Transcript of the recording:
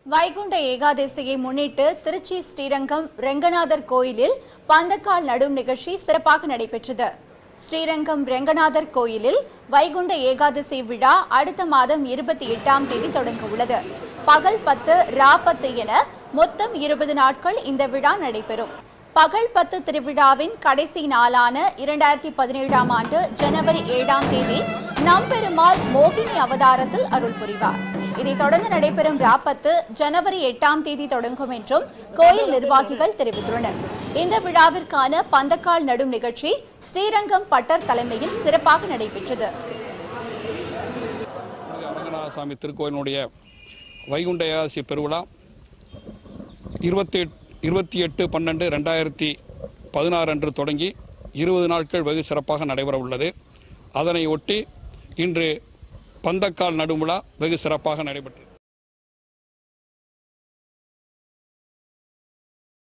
வைகுண்ட ஏகாதசியை முன்னிட்டு திருச்சி ஸ்ரீரங்கம் ரெங்கநாதர் கோயிலில் பந்தக்கால் நடும் நிகழ்ச்சி சிறப்பாக நடைபெற்றது ஸ்ரீரங்கம் ரெங்கநாதர் கோயிலில் வைகுண்ட ஏகாதசி விழா அடுத்த மாதம் இருபத்தி எட்டாம் தேதி தொடங்க உள்ளது பகல் பத்து ரா பத்து என மொத்தம் இருபது நாட்கள் இந்த விழா நடைபெறும் பகல் பத்து திருவிழாவின் கடைசி நாளான இரண்டாயிரத்தி பதினேழாம் ஆண்டு ஜனவரி ஏழாம் தேதி நம்பெருமாள் மோகினி அவதாரத்தில் அருள் புரிவார் இதைத் தொடர்ந்து நடைபெறும் ராப்பத்து ஜனவரி எட்டாம் தேதி தொடங்கும் என்றும் கோயில் நிர்வாகிகள் தெரிவித்துள்ளனர் இந்த விழாவிற்கான பந்தக்கால் நடும் நிகழ்ச்சி ஸ்ரீரங்கம் பட்டர் தலைமையில் சிறப்பாக நடைபெற்றது அரங்கநாதசாமி திருக்கோயிலுடைய வைகுண்ட ஏகாதசி பெருவிழா இருபத்தி இருபத்தி எட்டு பன்னெண்டு ரெண்டாயிரத்தி பதினாறு அன்று தொடங்கி இருபது நாட்கள் வெகு சிறப்பாக நடைபெற உள்ளது அதனை ஒட்டி இன்று பந்தக்கால் நடும் விழா வெகு சிறப்பாக நடைபெற்றது